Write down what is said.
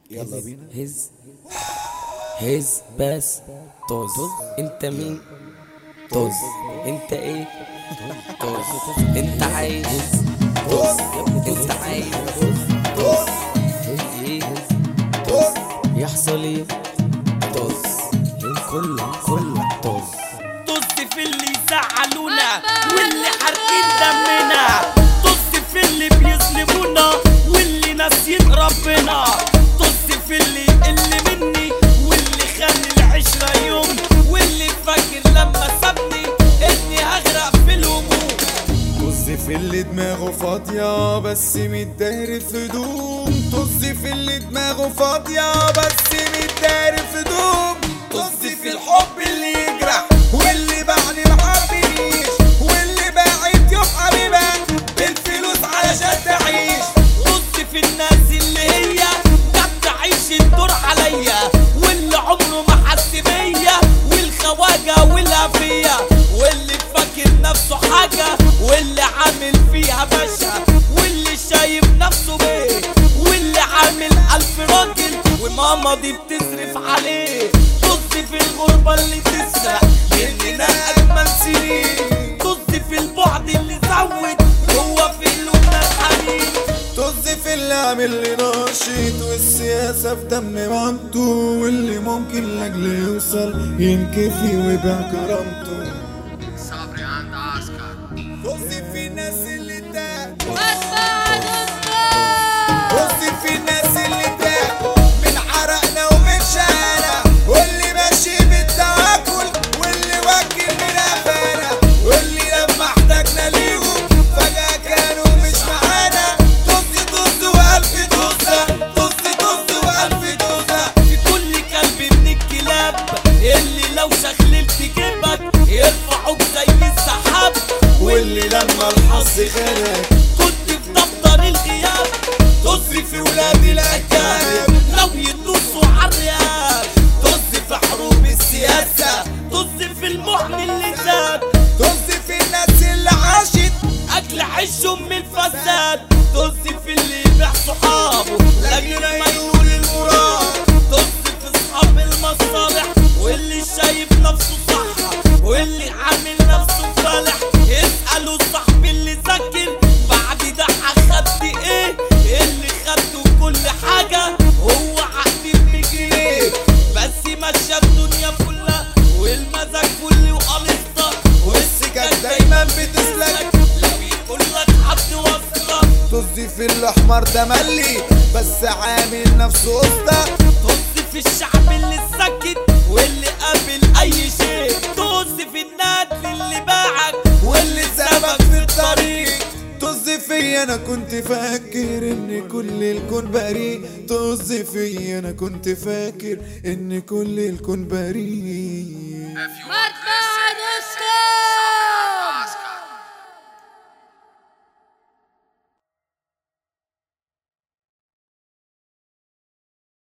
يلا بينا هز هز بس طز انت مين طز انت ايه طز انت عايز طز انت عايز طز ايه يحصل ايه طز كله كله طز طز في اللي يزعلونا واللي حارقين دمنا طز في اللي بيظلمونا واللي ناسيين ربنا طز في اللي يقل مني واللي خلي العشرة يوم واللي فاكر لما سابني اني هغرق في الهموم طز في اللي دماغه فاضية بس متداري في هدوم طز في اللي دماغه فاضية بس متداري في هدوم طز في الحب اللي يجرح واللي بعد ما حبنيش واللي باعت يوم حبيبك بالفلوس علشان تعيش طز في الناس اللي هي ما بتعيش الدور عليا واللي عمره ما حس بيا والخواجة والهفية واللي فاكر نفسه حاجة واللي عامل فيها باشا واللي شايف نفسه بيه واللي عامل ألف راجل وماما دي بتصرف عليه طز في الغربة اللي تسرق مننا أجمل سنين طز في البعد اللي زود هو في قلوبنا الحنين طز في اللي عامل لي نشيط والسياسة في دم مامته واللي ممكن لاجل يوصل ينكفي ويبيع كرامته صبري عند عسكر طز في الناس اللي تاك واتبعد طز في الناس اللي تاك من عرقنا ومن شقانا واللي ماشي بالتواكل واللي واكل من قفانا واللي لما احتاجنا ليهم فجأة كانوا مش معانا طز طز وألف طزة طز طز وألف طزة في كل كلب من الكلاب اللي لو شخللت جيبك يرفعوك زي السحاب واللي لما الحظ خانك كنت في دفتر الغياب طز في ولاد الاجانب لو يدوسوا عالرياب طز في حروب السياسة طز في المحن اللي زاد طز في الناس اللي عاشت اكل عيشهم من الفساد طز في اللي يبيع صحابه لاجل ما يقول المراد طز في اصحاب المصالح واللي شايف نفسه صح واللي عامل نفسه فالح اسألوا صاحب اللي ذاكر بعد ده اخدت ايه اللي خدته كل حاجة هو عقدي بجنيه بس ماشية الدنيا كلها والمزاج كله وقلصة والسكك دايما بتسلك لو يقول لك حد وصلك طز في الاحمر ده ملي بس عامل نفسه اسطى طز في الشعب اللي سكت واللي قابل اي شيء طز في النادل اللي باعك واللي سابك في الطريق طز في انا كنت فاكر ان كل الكون بريء طز في انا كنت فاكر ان كل الكون بريء If you want واتبعد